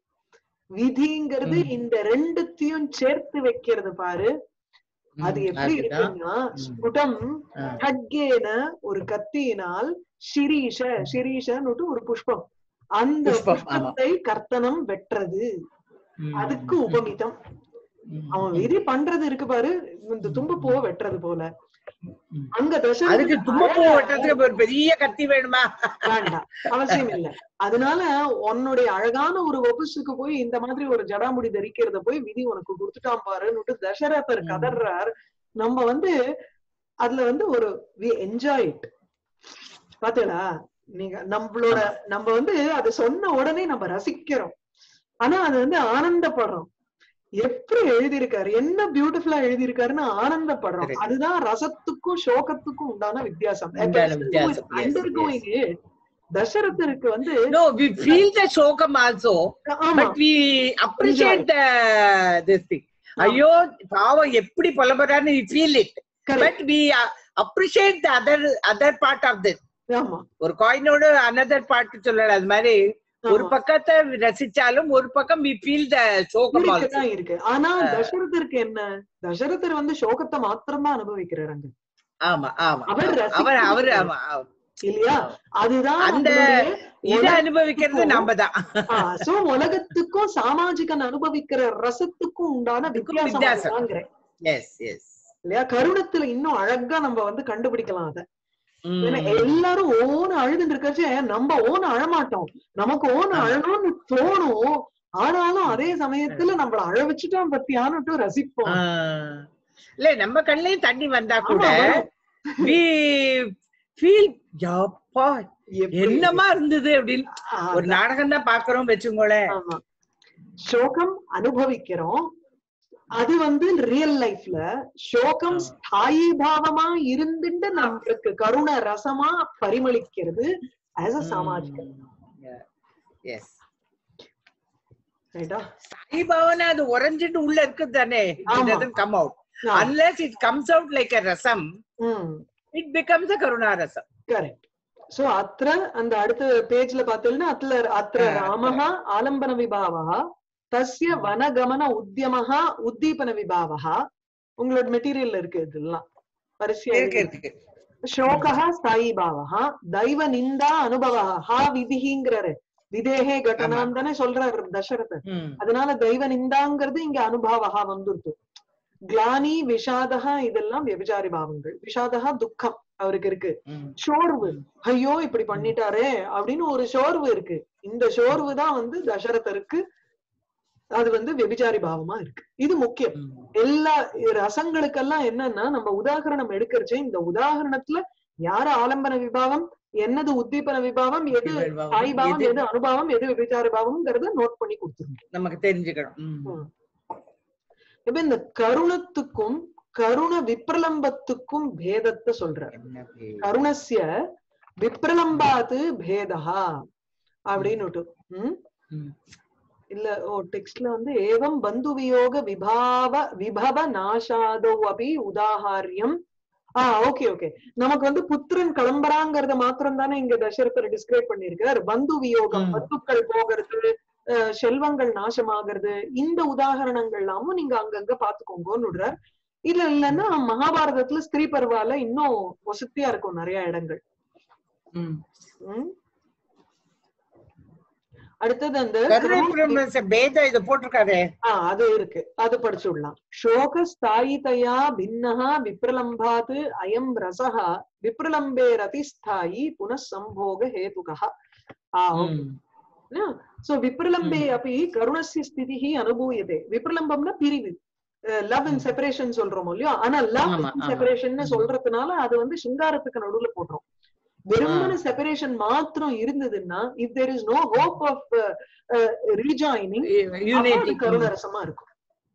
A: விதிங்கிறது
B: ம்.
A: இந்த ரெண்டுத்தையும் சேர்த்து வைக்கிறது பாரு அது எப்படி இருக்குன்னா ஸ்புடம் கட்கேன ஒரு கத்தியினால் ஷிரீஷ ஷிரீஷன்னுட்டு ஒரு புஷ்பம் அந்த
B: புஷ்பம், ஆமா.
A: புஷ்பத்தை கர்த்தனம் வெட்டுறது அதுக்கு உபமிதம் அவன் விதி பண்றது இருக்கு பாரு இந்த தும்பப்பூவை வெட்டுறது போல
B: ம்.
A: அங்க தசரதன்
B: அதுக்கு தும்பப்பூ
A: அழகா-
B: வெட்டுறதுக்கு ஒரு பெரிய கத்தி வேணுமா
A: வேண்டாம் அவசியம் இல்ல அதனால உன்னுடைய அழகான ஒரு வபுசுக்கு போய் இந்த மாதிரி ஒரு ஜடாமுடி தரிக்கிறத போய் விதி உனக்கு கொடுத்துட்டான் பாருன்னுட்டு தசரதர்
B: ம்.
A: கதர்றார் நம்ம வந்து அதுல வந்து ஒரு வி என்ஜாய் இட் பாத்தீங்களா நீங்க நம்மளோட நம்ம வந்து அது சொன்ன உடனே நம்ம ரசிக்கிறோம் ஆனா அது வந்து ஆனந்தப்படுறோம் எப்படி எழுதியிருக்காரு என்ன பியூட்டிஃபுல்லா எழுதியிருக்காருன்னு ஆனந்தப்படுறோம்
B: Correct.
A: அதுதான் ரசத்துக்கும் சோகத்துக்கும் உண்டான வித்தியாசம்
B: உண்டான வித்தியாசம். Yes,
A: அண்டர்கோயிங் தசரதருக்கு வந்து
B: No, we feel the shokam also,
A: ஆமா
B: but we appreciate the this thing. ஐயோ பாவம் எப்படி புலம்புறான்னு we feel it,
A: correct.
B: but we uh, appreciate the other other part of this.
A: ஆமா
B: ஒரு காயினோட another part சொல்லல அது மாதிரி ஒரு
A: ஆமா.
B: பக்கத்தை ரசிச்சாலும் ஒரு பக்கம் we feel the shokam also.
A: இருக்கதான் இருக்கு ஆனா தசரதருக்கு என்ன தசரதர் வந்து சோகத்தை மாத்திரம்தான் அனுபவிக்கிறார் அங்க
B: ஆமா ஆமா
A: அவர்
B: அவர்
A: ரசிக்கிறது
B: அவர்
A: கிடையாது.
B: ஆமா ஆமா.
A: இல்லையா அதுதான்
B: அந்த
A: நம்மளுடைய
B: இத
A: உலக-
B: அனுபவிக்கிறது நாம தான்
A: ஆ, so உலகத்துக்கும் சாமாஜிகன் அனுபவிக்கிற ரசத்துக்கும் உண்டான
B: அதுக்கும்
A: வித்தியாசம்
B: வித்தியாசம்.
A: அதுதாங்கிறேன்.
B: எஸ் எஸ்
A: இல்லையா கருணத்துல இன்னும் அழகா நம்ம வந்து கண்டுபிடிக்கலாம் அத ஏன்னா எல்லாரும் ஓன அழுதுட்டு இருக்கச்சே நம்ம ஓன அழமாட்டோம் நமக்கு ஓன
B: ஆமா.
A: அழணும்னு தோணும் ஆனாலும் அதே சமயத்துல நம்மள அழ வச்சுட்டான் பத்தியானுட்டு ரசிப்போம்
B: இல்ல நம்ம கண்லயும் தண்ணி வந்தா கூட
A: ஆமா, வரும்.
B: we feel யப்பா
A: எப்படி?
B: என்னமா இருந்தது அப்படின்னு
A: ஆ,
B: ஒரு நாடகம் தான் பாக்குறோம் வச்சுங்களேன்
A: ஆமா சோகம் அனுபவிக்கிறோம் அது வந்து ரியல் லைஃப்ல சோகம்
B: ஆமா.
A: ஸ்தாயி பாவமா இருந்துட்டு நம்மளுக்கு கருண ரசமா பரிமளிக்கிறது ஆஸ் அ சாமாஜிகன்
B: எஸ்
A: ரைட்டா
B: சாய்பாவனா அது உறைஞ்சிட்டு உள்ள இருக்குது தானே
A: ஆமா.
B: Come out unless it comes out like a ரசம் இட் பிகம்ஸ் அ கருணா ரசம்
A: கரெக்ட் சோ அத்திர அந்த அடுத்த பேஜ்ல பாத்தீங்கன்னா அத்ல அத்திர
B: ஆ,
A: ராமः ஆலம்பன விபாவः தஸ்ய வனகமன உத்தியமஹா உத்தீபன விபாவः உங்களோட மெட்டீரியல்ல இருக்கு இதெல்லாம் வரிசையா
B: இருக்கு
A: எழுதி.
B: இருக்கு
A: शोकः स्थायी भावः दैव निन्दा अनुभवः हा விதிங்கிறாரு விதேகே கட்டனாம் தானே சொல்றாரு தசரதர்
B: ம்.
A: அதனால தெய்வ நிந்தாங்கிறது இங்க அனுபவா வந்துருது கிளானி விஷாதகா இதெல்லாம் விபச்சாரி பாவங்கள் விஷாதகா துக்கம் அவருக்கு இருக்கு
B: ம்,
A: சோர்வு ஐயோ இப்படி பண்ணிட்டாரே அப்படின்னு ஒரு சோர்வு இருக்கு இந்த சோர்வு தான் வந்து தசரதருக்கு அது வந்து வெபிச்சாரி பாவமா இருக்கு இது முக்கியம்
B: ம்.
A: எல்லா ரசங்களுக்கெல்லாம் என்னன்னா நம்ம உதாகரணம் எடுக்கிறச்சே இந்த உதாகரணத்துல யார ஆலம்பன விபாவம் என்னது உத்தீபன விபாவம் எது சாய் பாவம்
B: இது
A: எது அனுபாவம் எது விபச்சார பாவம்ங்கிறத நோட் பண்ணி கொடுத்துருங்க
B: நமக்கு தெரிஞ்சுக்கணும் ம்.
A: ம். இப்ப இந்த கருணத்துக்கும் கருண விப்ரலம்பத்துக்கும் பேதத்தை சொல்றார்
B: என்ன பேர்?
A: கருணஸ்ய விப்ரலம்பாத்து பேதா அப்படின்னு ம்
B: ம்.
A: இல்ல ஓ டெக்ஸ்ட்ல வந்து ஏவம் பந்து வியோக விபாவ விபவ நாசாதோ அபி உதாகாரியம் ஆஹ் ஓகே ஓகே நமக்கு வந்து புத்திரன் கிளம்புறாங்கிறத மாத்திரம் தானே இங்க தசரதர் டிஸ்கிரைப் பண்ணிருக்கார் பந்து வியோகம்
B: ம்.
A: பந்துக்கள் போகிறது அஹ், செல்வங்கள் நாசமாகிறது இந்த உதாகரணங்கள் எல்லாமும் நீங்க அங்கங்க பாத்துக்கோங்கன்னு விடுறார் இல்ல இல்லன்னா மகாபாரதத்துல ஸ்திரீ பருவால இன்னும் வசதியா இருக்கும் நிறைய இடங்கள்
B: ம்.
A: ம். அடுத்தது அந்த
B: கருணை
A: கிரௌ-
B: பிரம்ம பேதம் இது போட்டிருக்காரு
A: ஆ அது இருக்கு அது படிச்சு விடலாம் சோக ஸ்தாயிதயா பின்னஹா விப்ரலம்பாத் அயம் ரசஹ விப்ரலம்பே ரதிஸ்தாயி புனఃசம்போக ஹேதுகः ஆ சோ விப்ரலம்பே
B: ம்.
A: அப்படி கருணஸ்ய ஸ்திதிஹி அனுபூயதே விப்ரலம்பம்னா பிரிவு லவ் அண்ட்
B: ம்.
A: செப்பரேஷன் சொல்றோம் இல்லையோ ஆனா லவ்
B: ஆமா, ஆமா.
A: செப்பரேஷன்
B: ம்.
A: சொல்றதுனால அது வந்து சிங்காரத்துக்கு நடுவுல போடுறோம் வெறுமன செப்பரேஷன் மாத்திரம் இருந்ததுன்னா if there is no hope of rejoining
B: unity
A: கருணரசமா இருக்கும்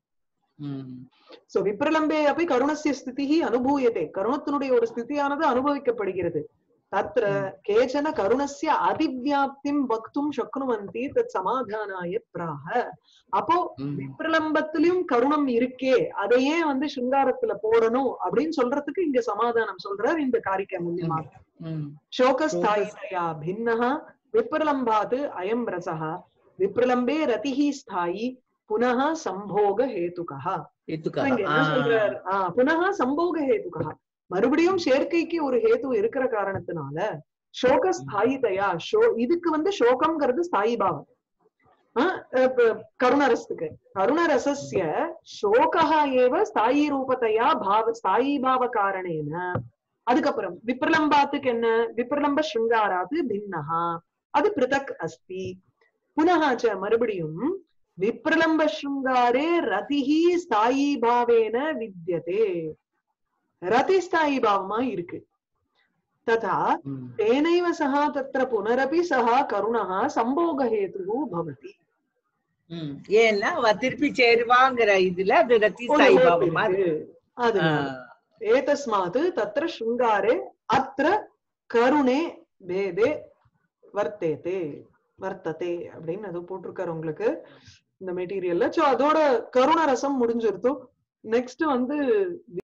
A: சோ விப்ரலம்பே அப்படி கருணசிய ஸ்திதி அனுபூயத்தை கருணத்தினுடைய ஒரு ஸ்திதியானது அனுபவிக்கப்படுகிறது தத்ர கேச்சன கருணஸ்ய அதிவியாப்திம் வக்தும் சக்னுவந்தி தத் சமாதானாய பிராக அப்போ விப்ரலம்பத்திலும் கருணம் இருக்கே அதையே வந்து சிங்காரத்துல போடணும் அப்படின்னு சொல்றதுக்கு இங்க சமாதானம் சொல்றார் இந்த காரிக்க மூலியமா शोकस्थायितया भिन्नः विप्रलम्बात् अयं रसः विप्रलम्बे रतिः स्थायि पुनः संभोग हेतुकः இங்க என்ன சொல்றார் ஆஹ் புனக சம்போக ஹேதுகா மறுபடியும் சேர்க்கைக்கு ஒரு ஹேது இருக்கிற காரணத்தினால சோக ஸ்தாயிதையா ஷோ இதுக்கு வந்து சோகம்ங்கிறது ஸ்தாயி பாவம் ஆஹ் இப்ப கருணரசத்துக்கு கருணரசஸ்ய சோகா ஏவ ஸ்தாயி ரூபத்தையா பாவ ஸ்தாயி பாவ காரணேன அதுக்கப்புறம் விப்ரலம்பாத்துக்கு என்ன விப்ரலம்ப ஸ்ருங்காராது பின்னஹா அது பிருதக் அஸ்தி புனகாச்ச மறுபடியும் விப்ரலம்ப ஸ்ருங்காரே ரதிஹி ஸ்தாயி பாவேன வித்யதே ரதி ஸ்தாயி பாவமா இருக்கு ததா तेनैव सः तत्र पुनरपि सः करुणः सम्भोगहेतुः भवति
B: ஏன்னா அவ திருப்பி சேருவாங்கிற இதுல அது ரத்தி
A: ஒரு
B: சாய்
A: hope
B: பாபா மாதிரி
A: இருக்கு. அதனால एतस्मात् तत्र शृङ्गारे अत्र கருணே பேதே வர்த்தேதே வர்த்ததே அப்படின்னு அது போட்டிருக்காரு உங்களுக்கு இந்த மெட்டீரியல்ல சோ அதோட கருண ரசம் முடிஞ்சிருத்தோம் நெக்ஸ்ட் வந்து